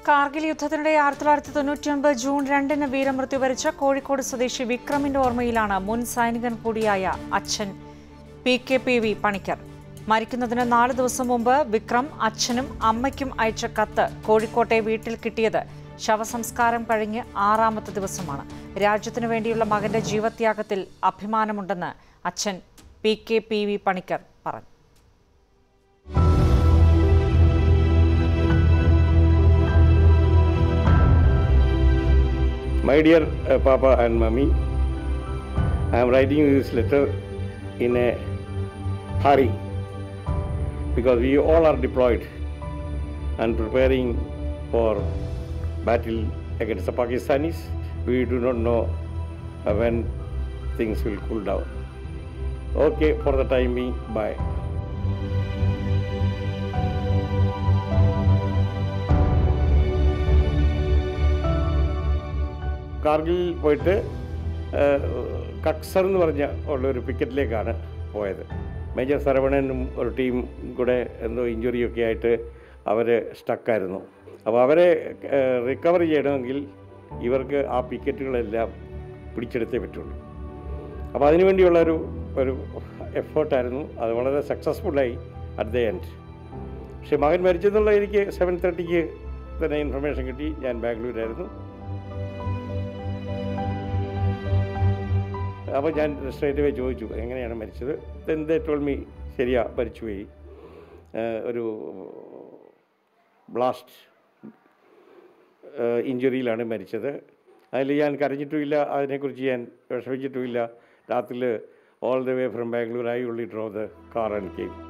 കാർഗിൽ യുദ്ധത്തിനിടെ ആയിരത്തി തൊള്ളായിരത്തി തൊണ്ണൂറ്റിയൊൻപത് ജൂൺ രണ്ടിന് വീരമൃത്യു വരിച്ച കോഴിക്കോട് സ്വദേശി വിക്രമിന്റെ ഓർമ്മയിലാണ് മുൻ സൈനികൻ കൂടിയായ അച്ഛൻ P K P V Panicker മരിക്കുന്നതിന് നാല് ദിവസം മുമ്പ് വിക്രം അച്ഛനും അമ്മയ്ക്കും അയച്ച കത്ത് കോഴിക്കോട്ടെ വീട്ടിൽ കിട്ടിയത് ശവസംസ്കാരം കഴിഞ്ഞ് ആറാമത്തെ ദിവസമാണ് രാജ്യത്തിനു വേണ്ടിയുള്ള മകന്റെ ജീവത്യാഗത്തിൽ അഭിമാനമുണ്ടെന്ന് അച്ഛൻ P K P V Panicker പറഞ്ഞു My dear uh, Papa and Mummy, I am writing you this letter in a hurry because we all are deployed and preparing for battle against the Pakistanis. We do not know uh, when things will cool down. Okay, for the time being, bye. Kargil പോയിട്ട് ഏഹ്, കക്സർ എന്ന് പറഞ്ഞ ഉള്ള ഒരു പിക്കറ്റിലേക്കാണ് പോയത് major സരവണനും ഒരു team കൂടെ എന്തോ ഇഞ്ചുറിയൊക്കെ ആയിട്ട് അവർ സ്റ്റക്കായിരുന്നു അപ്പോൾ അവരെ റിക്കവർ ചെയ്യണമെങ്കിൽ ഇവർക്ക് ആ പിക്കറ്റുകളെല്ലാം പിടിച്ചെടുത്തേ പറ്റുള്ളൂ അപ്പോൾ അതിനുവേണ്ടിയുള്ള ഒരു ഒരു എഫേർട്ടായിരുന്നു അത് വളരെ സക്സസ്ഫുള്ളായി അറ്റ് ദ എൻഡ് പക്ഷേ മകൻ മരിച്ചെന്നുള്ള എനിക്ക് സെവൻ തേർട്ടിക്ക് തന്നെ ഇൻഫർമേഷൻ കിട്ടി ഞാൻ ബാംഗ്ലൂരായിരുന്നു അപ്പോൾ ഞാൻ സ്ട്രേറ്റ് വേ ചോദിച്ചു എങ്ങനെയാണ് മരിച്ചത് ദെൻ ടോൾ മീ ശരിയാ മരിച്ചുപോയി ഏഹ് ഒരു ബ്ലാസ്റ്റ് ഇഞ്ചുറിയിലാണ് മരിച്ചത് അതിൽ ഞാൻ കരഞ്ഞിട്ടുമില്ല അതിനെക്കുറിച്ച് ഞാൻ വിഷമിച്ചിട്ടുമില്ല രാത്രിയിൽ all the way from Bangalore I only drove the car and came